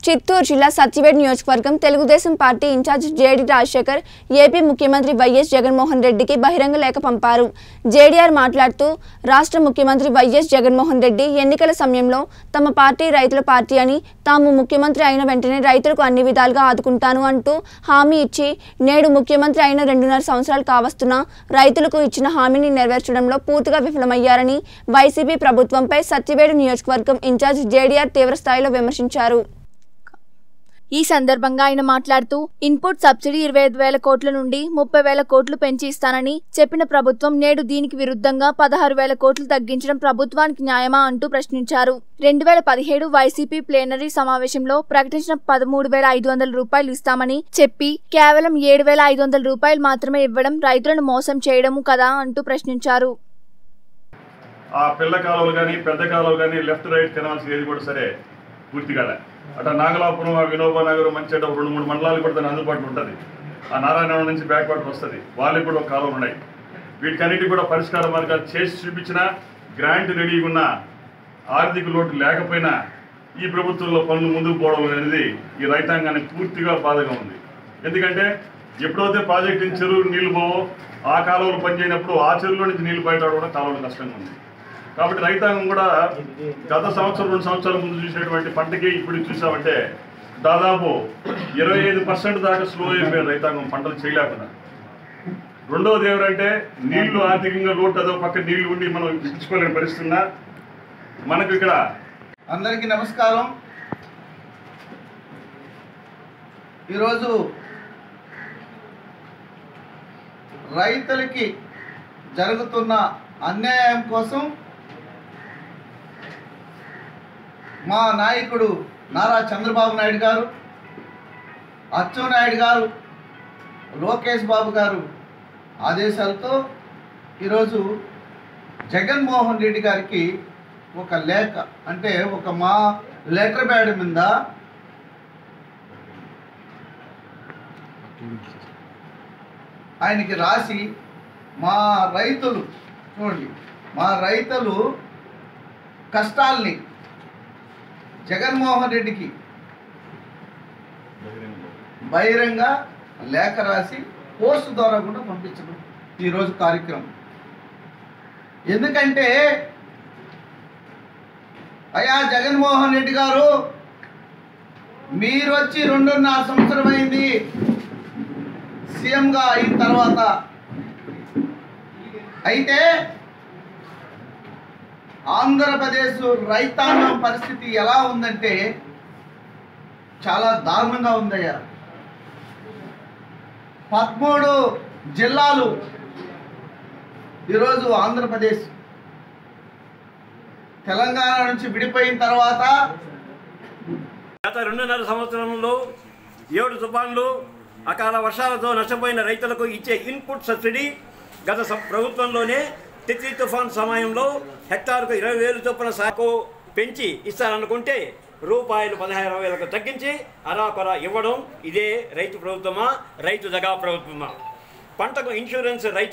చిత్తూరు జిల్లా సత్యవేడ్ నియోజకవర్గం Telugu Desam party incharge JD Rajasekhar AP ముఖ్యమంత్రి వైఎస్ జగన్మోహన్ రెడ్డికి బహిరంగ లేఖ పంపారు జేడీఆర్ మాట్లాడుతూ రాష్ట్ర ముఖ్యమంత్రి వైఎస్ జగన్మోహన్ రెడ్డి ఎన్నికల సమయంలో తమ పార్టీ రైతుల పార్టీ అని తాము ముఖ్యమంత్రి అయిన వెంటనే రైతులకు అన్ని విధాలుగా ఆదుకుంటాను అంటూ హామీ ఇచ్చి నేడు ముఖ్యమంత్రి అయిన రెండున్నర సంవత్సరాలు కావస్తున్నా రైతులకు ఇచ్చిన హామీని నెరవేర్చడంలో పూర్తిగా విఫలమయ్యారని వైసీపీ ప్రభుత్వంపై సత్యవేడు నియోజకవర్గం ఇన్ఛార్జ్ జేడీఆర్ తీవ్రస్థాయిలో విమర్శించారు ఈ సందర్భంగా ఆయన మాట్లాడుతూ ఇన్పుట్ సబ్సిడీ ఇరవై ఐదు వేల కోట్ల నుండి ముప్పై వేల కోట్లు పెంచి ఇస్తానని చెప్పిన ప్రభుత్వం నేడు దీనికి విరుద్ధంగా పదహారు వేల కోట్లు తగ్గించడం ప్రభుత్వానికి న్యాయమా అంటూ ప్రశ్నించారు రెండు వేల పదిహేడు వైసీపీ ప్లేనరీ సమావేశంలో ప్రకటించిన పదమూడు వేల ఐదు వందల రూపాయలు ఇస్తామని చెప్పి కేవలం ఏడు వేల ఐదు వందల రూపాయలు మాత్రమే ఇవ్వడం రైతులను మోసం చేయడము కదా అంటూ ప్రశ్నించారు ఆ పిల్ల కాలువలు కానీ పెద్ద కాలువలు కానీ లెఫ్ట్ రైట్ కెనాల్స్ ఏది కూడా సరే పూర్తిగా అట్లా నాగలాపురం ఆ వినోబా నగర్ మంచి ఒక రెండు మూడు మండలాలు కూడా దాని అందుబాటులో ఉంటుంది ఆ నారాయణవరం నుంచి బ్యాక్ వాటర్ వస్తుంది వాళ్ళకి కూడా ఒక కాలువలు ఉన్నాయి వీటికన్నిటి కూడా పరిష్కార మార్గాలు చేసి చూపించిన గ్రాంట్ రెడీగా ఉన్న ఆర్థిక లోటు లేకపోయినా ఈ ప్రభుత్వంలో పనులు ముందుకు పోవడం అనేది ఈ రైతాంగానికి పూర్తిగా బాధగా ఉంది ఎందుకంటే ఎప్పుడైతే ప్రాజెక్ట్ నుంచి చెరువు నీళ్లు పోవో ఆ కాలువలు పనిచేయనప్పుడు ఆ చెరువులో నుంచి నీళ్లు బయట కూడా కాలువలు కష్టంగా ఉంది కాబట్టి రైతాంగం కూడా గత సంవత్సరం రెండు సంవత్సరాల ముందు చూసినటువంటి పంటకి ఇప్పుడు చూసామంటే దాదాపు ఇరవై ఐదు పర్సెంట్ దాకా స్లో అయిపోయిన రైతాంగం పంటలు చేయలేకుండా రెండవది ఎవరంటే నీళ్లు ఆర్థికంగా లోటు అదో పక్క నీళ్లు ఉండి మనం ఇచ్చుకోలేని పరిస్థితి ఉన్నా మనకు ఇక్కడ అందరికీ నమస్కారం ఈరోజు రైతులకి జరుగుతున్న అన్యాయం కోసం మా నాయకుడు నారా చంద్రబాబు నాయుడు గారు అచ్చెన్నాయుడు గారు లోకేష్ బాబు గారు ఆదేశాలతో ఈరోజు జగన్మోహన్ రెడ్డి గారికి ఒక లేఖ అంటే ఒక మా లెటర్ ప్యాడ్ మీద ఆయనకి రాసి మా రైతులు చూడండి మా రైతులు కష్టాల్ని జగన్మోహన్ రెడ్డికి బహిరంగ లేఖ రాసి పోస్ట్ ద్వారా కూడా పంపించడం ఈరోజు కార్యక్రమం ఎందుకంటే అయ్యా జగన్మోహన్ రెడ్డి గారు మీరు వచ్చి రెండున్నర సంవత్సరం అయింది సీఎంగా అయిన తర్వాత అయితే ఆంధ్రప్రదేశ్ రైతాంగం పరిస్థితి ఎలా ఉందంటే చాలా దారుణంగా ఉందయ్యా పదమూడు జిల్లాలు ఈరోజు ఆంధ్రప్రదేశ్ తెలంగాణ నుంచి విడిపోయిన తర్వాత గత రెండున్నర సంవత్సరంలో ఏడు తుఫాన్లు అకాల వర్షాలతో నష్టపోయిన రైతులకు ఇచ్చే ఇన్పుట్ సబ్సిడీ గత సం- ప్రభుత్వంలోనే తిత్లీ తుఫాన్ సమయంలో హెక్టార్కు ఇరవై వేలు చొప్పున సాకు పెంచి ఇస్తారనుకుంటే రూపాయలు పదహారు వేలకు తగ్గించి అరాకొర ఇవ్వడం ఇదే రైతు ప్రభుత్వమా రైతు దగా ప్రభుత్వమా పంటకు ఇన్సూరెన్స్ రైతు